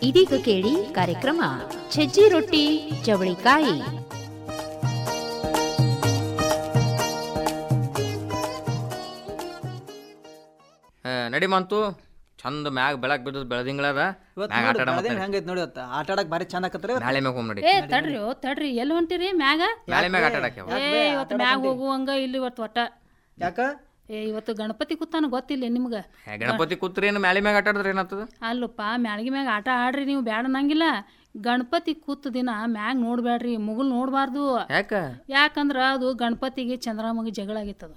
ಇದೀಗ ಕೇಳಿ ಕಾರ್ಯಕ್ರಮ ಸಜ್ಜಿ ರೊಟ್ಟಿ ಚವಳಿಕಾಯಿ ಆ, ನಡಿ ಮಂತು ಚಂದ ಮ್ಯಾಗ ಬೆಳಕ್ ಬಿದ್ದದ ಬೆಳದಿಂಗಳದ ಇವತ್ತು ಮ್ಯಾಗ ಆಟ ನೋಡಿ ಆಡ ಬೆಳದಿಂಗ್ ಹೆಂಗೈತ್ ನೋಡಿ ಇವತ್ತು ಆಟ ಆಡಕ್ ಭಾರಿ ಚಂದ ಆಕತ್ರಿ ಇವತ್ತು. ನಾಳೆ ಮ್ಯಾಗ ಹೋಗ್ ನಡಿ ಏ ತಡ್ರಿ ಓ ತಡ್ರಿ ಎಲ್ಲಿ ಹೊಂಟಿರಿ ಮ್ಯಾಗ ನಾಳೆ ಮ್ಯಾಗ ಆಟ ಆಡಕ್ಕೆ ಏ ಇವತ್ತು ಮ್ಯಾಗ ಹೋಗುವಂಗ ಇಲ್ಲಿ ಇವತ್ತು ಒಟ್ಟ ಯಾಕ ಏ ಇವತ್ತು ಗಣಪತಿ ಕೂತಾನ ಗೊತ್ತಿಲ್ಲ ನಿಮ್ಗ ಗಣಪತಿ ಕೂತ್ರಿ ಏನು ಮ್ಯಾಲೆ ಮ್ಯಾಗ ಆಟ ಆಡಿದ್ರೆ ಏನಾಗ್ತದ ಅಲ್ಲಪ್ಪ ಮ್ಯಾಳ್ಗಿ ಮ್ಯಾಗ ಆಟ ಆಡ್ರಿ ನೀವು ಬ್ಯಾಡ ಅನ್ನಂಗಿಲ್ಲ ಗಣಪತಿ ಕೂತ ದಿನ ಮ್ಯಾಗ ನೋಡ್ಬ್ಯಾಡ್ರಿ ಮುಗುಲ್ ನೋಡ್ಬಾರ್ದು ಯಾಕ ಯಾಕಂದ್ರ ಅದು ಗಣಪತಿಗೆ ಚಂದ್ರಮಗೆ ಜಗಳ ಆಗಿತ್ತದು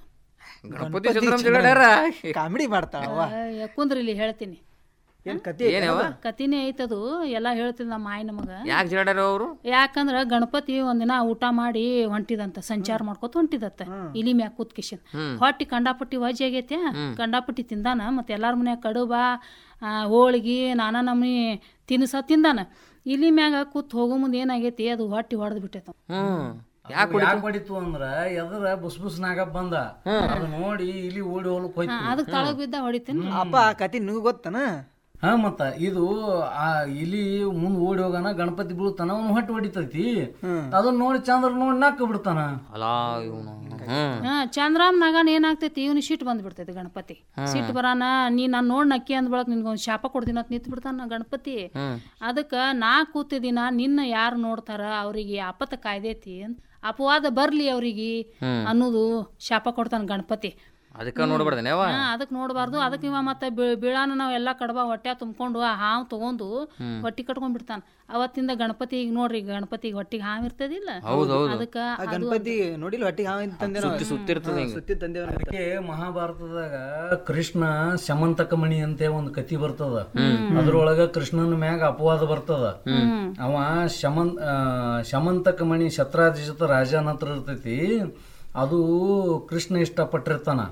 ಗಣಪತಿ ಚಂದ್ರನ್ ಜಗಳಾಡ್ಯಾರ ಕಾಮಿಡಿ ಮಾಡ್ತಾವ ಕುಂದ್ರಿ ಇಲ್ಲಿ ಹೇಳ್ತೀನಿ ಏನ್ ಕತಿ ಏನವ ಕತಿನೇ ಐತದು ಎಲ್ಲ ಹೇಳ್ತಿದ್ ನಮ್ಮ ಮಾಯಿ ನಮಗ ಯಾಕೆ ಜಗಳಾಡ್ಯಾರ ಅವರು ಯಾಕಂದ್ರ ಗಣಪತಿ ಒಂದಿನ ಊಟ ಮಾಡಿ ಹೊಂಟಿದಂತ ಸಂಚಾರ ಮಾಡ್ಕೊತ ಹೊಂಟಿದತ್ತ ಇಲಿ ಮ್ಯಾಗ ಕೂತ್ ಕಿಶನ್ ಹೊಟ್ಟಿ ಕಂಡಾಪಟ್ಟಿ ವಜಿ ಆಗೈತೆ ಕಂಡಾಪಟ್ಟಿ ತಿಂದಾನ ಮತ್ತೆ ಎಲ್ಲಾರ ಮನ್ಯಾಗ ಕಡುಬ ಆ, ಹೋಳ್ಗಿ ನಾನಾ ನಮ್ನಿ ತಿನ್ಸ ತಿಂದಾನ ಇಲಿ ಮ್ಯಾಗ ಕೂತ್ ಹೋಗೋ ಮುಂದೆ ಏನಾಗೈತಿ ಅದು ಹೊಟ್ಟಿ ಹೊಡೆದ್ ಬಿಟ್ಟೈತ ಹ್ಮ್ ಯಾಕೆ ಯಾಕೆ ಹೊಡಿತು ಅಂದ್ರ ಎದ್ರ ಬುಸ್ ಬುಸ್ ನಾಗ ಬಂದ ಅದು ನೋಡಿ ಇಲ್ಲಿ ಓಡಿ ಹೋಲಕ್ ಹೋಯ್ತು ಅದಕ್ಕೆ ತಳಗ್ ಬಿದ್ದ ಹೊಡಿತೀನಿ ಅಪ್ಪ ಆ ಕತಿ ನಿಂಗೂ ಗೊತ್ತನ ಹಾ ಮತ್ತ ಇದು ಆ ಇಲಿ ಮುಂದ್ ಓಡಿ ಹೋಗನ ಗಣಪತಿ ಬೀಳ್ತಾನ ಅವ್ನು ಹೊಟ್ಟೆ ಹೊಡಿತೈತಿ ಅದನ್ನ ನೋಡಿ ಚಂದ್ರ ನೋಡಿ ನಕ್ಕ ಬಿಡ್ತಾನ ಅಲ್ಲ ಇವನು ಹ್ಮ್ ಹಾ ಚಂದ್ರಾಮ್ ನಗನ್ ಏನಾಗ್ತೈತಿ ಇವನು ಸಿಟ್ಟು ಬಂದ್ ಬಿಡ್ತೈತಿ ಗಣಪತಿ ಸಿಟ್ಟು ಬರಾನ ನೀ ನಾನ್ ನೋಡ್ ನಕ್ಕಿ ಅಂದ್ ಬಳಕ್ ನಿನ್ಗೊಂದ್ ಶಾಪ ಕೊಡ್ತೀನಿ ಅಂತ ನಿಂತ್ ಬಿಡ್ತಾನ ಗಣಪತಿ ಅದಕ್ಕ ನಾ ಕೂತಿದಿನ ನಿನ್ನ ಯಾರು ನೋಡ್ತಾರ ಅವ್ರಿಗೆ ಆಪತ್ತ ಕಾಯ್ದೈತಿ ಅಂತ ಅಪವಾದ ಬರ್ಲಿ ಅವ್ರಿಗೆ ಅನ್ನೋದು ಶಾಪ ಕೊಡ್ತಾನ ಗಣಪತಿ ಅದಕ್ಕ ನೋಡ್ಬಾರ್ದೇನೇವ ಹಾ ಅದಕ್ಕೆ ನೋಡಬಾರ್ದು ಅದಕ್ಕೆ ಇವ ಮತ್ತೆ ಬೀ- ಬೀಳಾನ ನಾವ್ ಎಲ್ಲಾ ಕಡಬ ಹೊಟ್ಟೆ ತುಂಬ್ಕೊಂಡು ಆ ಹಾವು ತಗೊಂಡು ಹೊಟ್ಟಿ ಕಟ್ಕೊಂಡ್ ಬಿಡ್ತಾನ ಅವತ್ತಿಂದ ಗಣಪತಿ ಈಗ ನೋಡ್ರಿ ಗಣಪತಿಗೆ ಹೊಟ್ಟಿಗೆ ಹಾವು ಇರ್ತದಿಲ್ಲ ಹೌದು ಹೌದು ಅದಕ್ಕ ಆ ಗಣಪತಿ ನೋಡಿಲ್ಲ ಹೊಟ್ಟಿಗೆ ಹಾವ ತಂದೆ ಸುತ್ತಿ ಸುತ್ತಿರ್ತದ ಹಿಂಗ ಸುತ್ತಿ ತಂದೆ ಅದಕ್ಕೆ ಮಹಾಭಾರತದಾಗ ಕೃಷ್ಣ ಶಮಂತಕ ಮಣಿ ಅಂತ ಒಂದು ಕತಿ ಬರ್ತದ ಅದ್ರೊಳಗ ಕೃಷ್ಣನ ಮ್ಯಾಗ ಅಪವಾದ ಬರ್ತದ ಅವ ಶಮನ್ ಆ, ಶಮಂತಕ ಮಣಿ ಶತ್ರಾಜಿತ ರಾಜನ ಹತ್ರ ಇರ್ತೈತಿ ಅದು ಕೃಷ್ಣ ಇಷ್ಟಪಟ್ಟಿರ್ತಾನ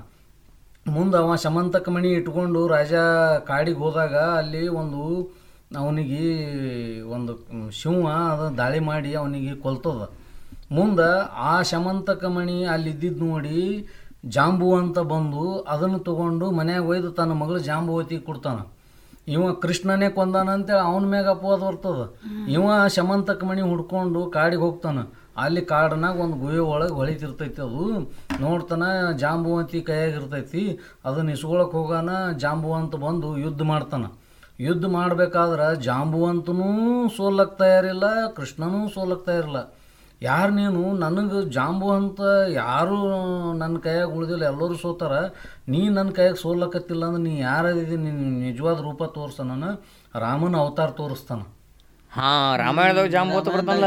ಮುಂದೆ ಅವ ಶಮಂತಕ ಮಣಿ ಇಟ್ಕೊಂಡು ರಾಜ ಕಾಡಿಗೆ ಹೋದಾಗ ಅಲ್ಲಿ ಒಂದು ಅವನಿಗೆ ಒಂದು ಶಿವ ಅದು ದಾಳಿ ಮಾಡಿ ಅವನಿಗೆ ಕೊಲ್ತದ ಮುಂದೆ ಆ ಶಮಂತಕ ಮಣಿ ಅಲ್ಲಿ ಇದ್ದಿದ್ದು ನೋಡಿ ಜಾಂಬು ಅಂತ ಬಂದು ಅದನ್ನು ತಗೊಂಡು ಮನ್ಯಾಗ ಒಯ್ದು ತನ್ನ ಮಗಳು ಜಾಂಬುವತಿಗೆ ಕೊಡ್ತಾನ ಇವ ಕೃಷ್ಣನೇ ಕೊಂದಾನ ಅಂತೇಳಿ ಅವನ ಮ್ಯಾಗ ಅಪವಾದ ಬರ್ತದ ಇವ ಶಮಂತಕ ಮಣಿ ಹುಡ್ಕೊಂಡು ಕಾಡಿಗೆ ಹೋಗ್ತಾನ ಅಲ್ಲಿ ಕಾಡನಾಗ ಒಂದು ಗುಹೆ ಒಳಗೆ ಹೊಳಿತಿರ್ತೈತಿ ಅದು ನೋಡ್ತಾನ ಜಾಂಬುವಂತಿ ಕೈಯಾಗ ಇರ್ತೈತಿ ಅದನ್ನ ಇಸ್ಕೊಳಕ್ ಹೋಗಾನ ಜಾಂಬುವಂತ ಬಂದು ಯುದ್ಧ ಮಾಡ್ತಾನ ಯುದ್ಧ ಮಾಡ್ಬೇಕಾದ್ರೆ ಜಾಂಬುವಂತನೂ ಸೋಲಕ್ ತಯಾರಿಲ್ಲ ಕೃಷ್ಣನೂ ಸೋಲಕ್ ತಯಾರಿಲ್ಲ ಯಾರು ನೀನು ನನಗೆ ಜಾಂಬು ಅಂತ ಯಾರು ನನ್ನ ಕೈಯಾಗ ಉಳಿದಿಲ್ಲ ಎಲ್ಲರೂ ಸೋತಾರ ನೀ ನನ್ನ ಕೈಯಾಗ ಸೋಲಕತ್ತಿಲ್ಲ ಅಂದ್ರೆ ನೀ ಯಾರಿದ್ದೀನಿ ನಿನ್ನ ನಿಜವಾದ ರೂಪ ತೋರ್ಸ ನಾನು ರಾಮನ ಅವತಾರ ತೋರಿಸ್ತಾನ ಹಾ ರಾಮಾಯಣದಾಗ ಜಾಂಬೂತ ಬರ್ತಾನಲ್ಲ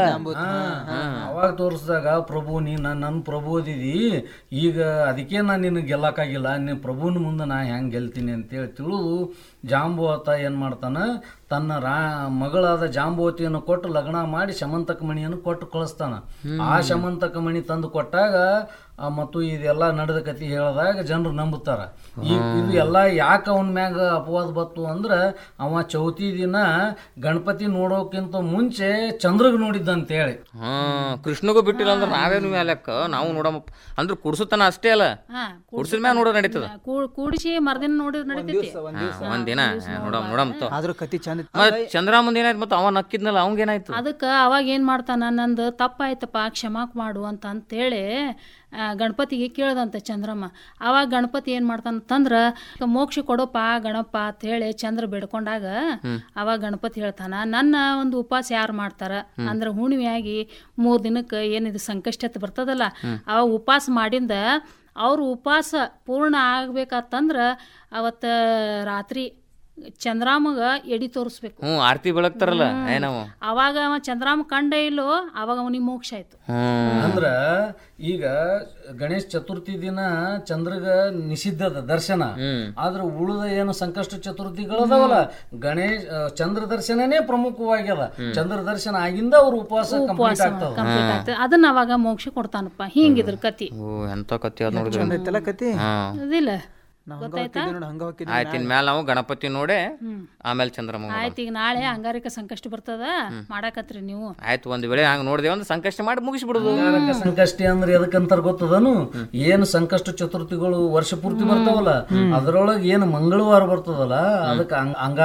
ಅವಾಗ ತೋರಿಸಿದಾಗ ಪ್ರಭು ನೀ ನನ್ನ ನನ್ನ ಪ್ರಭು ಓದಿದಿ ಈಗ ಅದಕ್ಕೆ ನಾನು ನಿನಗೆ ಗೆಲ್ಲಕ್ಕಾಗಿಲ್ಲ ನೀನು ಪ್ರಭುನ ಮುಂದೆ ನಾ ಹೆಂಗೆ ಗೆಲ್ತೀನಿ ಅಂತೇಳಿ ತಿಳಿದು ಜಾಂಬುವತ ಏನು ಮಾಡ್ತಾನ ತನ್ನ ರಾ ಮಗಳಾದ ಜಾಂಬುವತಿಯನ್ನು ಕೊಟ್ಟು ಲಗ್ನ ಮಾಡಿ ಶಮಂತಕ ಮಣಿಯನ್ನು ಕೊಟ್ಟು ಕಳಿಸ್ತಾನ ಆ ಶಮಂತಕ ಮಣಿ ತಂದು ಕೊಟ್ಟಾಗ ಆ, ಮತ್ತು ಇದೆಲ್ಲ ನಡೆದ ಕತಿ ಹೇಳಿದಾಗ ಜನರು ನಂಬುತ್ತಾರ ಈ ಇದು ಎಲ್ಲ ಯಾಕೆ ಅವನ ಮ್ಯಾಗ ಅಪವಾದ ಬತ್ತು ಅಂದ್ರೆ ಅವ ಚೌತಿ ದಿನ ಗಣಪತಿ ನೋಡೋಕ್ಕಿಂತ ಮುಂಚೆ ಚಂದ್ರಗ್ ನೋಡಿದ್ದಂತೇಳಿ ಹಾ ಕೃಷ್ಣಗೂ ಬಿಟ್ಟಿಲ್ಲ ಅಂದ್ರೆ ನಾವೇನು ಮ್ಯಾಲಕ್ಕ ನಾವು ನೋಡಮ್ಮ ಅಂದ್ರೆ ಕುಡ್ಸುತ್ತಾನ ಅಷ್ಟೇ ಅಲ್ಲ ಹಾ ಕುಡ್ಸಿದ ಮ್ಯಾಲ ನೋಡೋ ನಡೀತದ ಕೂ- ಕೂಡಿಸಿ ಮರ್ದಿನ ನೋಡಿದ್ರೆ ನಡೀತೈತಿ ಹಾ, ಒಂದ್ ದಿನ ನೋಡಮ್ ನೋಡಮ್ ತೋ ಆದ್ರೂ ಕತಿ ಚಂದ ಮತ್ ಚಂದ್ರಾಮಂದ್ ಏನಾಯ್ತು ಮತ್ತೆ ಅವ ನಕ್ಕಿದ್ನಲ್ಲ ಅವಂಗ ಏನಾಯ್ತು ಅದಕ್ಕೆ ಅವಾಗ ಏನು ಮಾಡ್ತಾನ ನಂದು ತಪ್ಪಾಯ್ತಪ್ಪ ಕ್ಷಮಾಕ್ ಮಾಡು ಅಂತ ಅಂತೇಳಿ ಆ, ಗಣಪತಿಗೆ ಕೇಳ್ದಂತೆ ಚಂದ್ರಮ್ಮ ಅವಾಗ ಗಣಪತಿ ಏನು ಮಾಡ್ತಾನಂತಂದ್ರ ಮೋಕ್ಷ ಕೊಡೋಪ ಗಣಪ ಅಂತ ಹೇಳಿ ಚಂದ್ರ ಬೇಡ್ಕೊಂಡಾಗ ಅವಾಗ ಗಣಪತಿ ಹೇಳ್ತಾನ ನನ್ನ ಒಂದು ಉಪವಾಸ ಯಾರು ಮಾಡ್ತಾರ ಅಂದ್ರೆ ಹುಣ್ಣಿಮೆಯಾಗಿ ಮೂರು ದಿನಕ್ಕೆ ಏನಿದು ಸಂಕಷ್ಟ ಬರ್ತದಲ್ಲ ಅವಾಗ ಉಪವಾಸ ಮಾಡಿಂದ ಅವ್ರ ಉಪವಾಸ ಪೂರ್ಣ ಆಗ್ಬೇಕಂತಂದ್ರ ಅವತ್ತ ರಾತ್ರಿ ಚಂದ್ರಾಮಗ ಎಡಿ ತೋರಿಸ್ಬೇಕು ಹ್ಞೂ ಆರ್ತಿ ಬೆಳಗ್ತಾರಲ್ಲ ಏನವ ಅವಾಗ ಅವ ಚಂದ್ರಾಮ ಕಂಡ ಇಲ್ಲೋ ಅವಾಗ ಅವನಿಗೆ ಮೋಕ್ಷ ಆಯ್ತು ಹ್ಮ್ ಅಂದ್ರ ಈಗ ಗಣೇಶ ಚತುರ್ಥಿ ದಿನ ಚಂದ್ರಗ ನಿಷಿದ್ಧದ ದರ್ಶನ ಆದ್ರ ಉಳಿದ ಏನು ಸಂಕಷ್ಟ ಚತುರ್ಥಿಗಳದಾವಲ್ಲ ಗಣೇಶ್ ಆ, ಚಂದ್ರ ದರ್ಶನನೇ ಪ್ರಮುಖವಾಗ್ಯದ ಚಂದ್ರ ದರ್ಶನ ಆಗಿಂದ ಅವ್ರ ಉಪವಾಸ ಕಂಪ್ಲೀಟ್ ಆಗ್ತದ ಕಂಪ್ಲೀಟ್ ಆಗ್ತದೆ ಅದನ್ನ ಅವಾಗ ಮೋಕ್ಷ ಕೊಡ್ತಾನಪ್ಪ ಹಿಂಗಿದ್ರ ಕತಿ ಓ ಎಂತ ಕತ್ತಿ ಅದ್ ನೋಡಿದ್ರೆ ಐತೆಲ್ಲ ಕತಿ ಹಾ ಅದಿಲ್ಲ ನಾವ್ ಹಂಗ ಹೋಗ್ತಿದ್ವಿ ನೋಡಿ ಹಂಗ ಹೋಗ್ತಿದ್ವಿ ಆಯ್ತು ಇನ್ಮ್ಯಾಲ ನಾವು ಗಣಪತಿ ನೋಡೆ ಆಮೇಲೆ ಚಂದ್ರಮ ಆಯ್ತು ಈಗ ನಾಳೆ ಅಂಗಾರಿಕ ಸಂಕಷ್ಟ ಬರ್ತದ ಮಾಡಾಕತ್ರಿ ನೀವು ಆಯ್ತು ಒಂದ್ ವೇಳೆ ಹಂಗ ನೋಡಿದೆ ಒಂದು ಸಂಕಷ್ಟ ಮಾಡಿ ಮುಗಿಸ್ಬಿಡುದು ಅಂಗಾರಕ ಸಂಕಷ್ಟಿ ಅಂದ್ರೆ ಎದಕ್ಕಂತಾರ ಗೊತ್ತದನು ಏನು ಸಂಕಷ್ಟ ಚತುರ್ಥಿಗಳು ವರ್ಷ ಪೂರ್ತಿ ಬರ್ತಾವಲ್ಲ ಅದ್ರೊಳಗೆ ಏನು ಮಂಗಳವಾರ ಬರ್ತದಲ್ಲ ಅದಕ್ಕೆ ಅಂಗ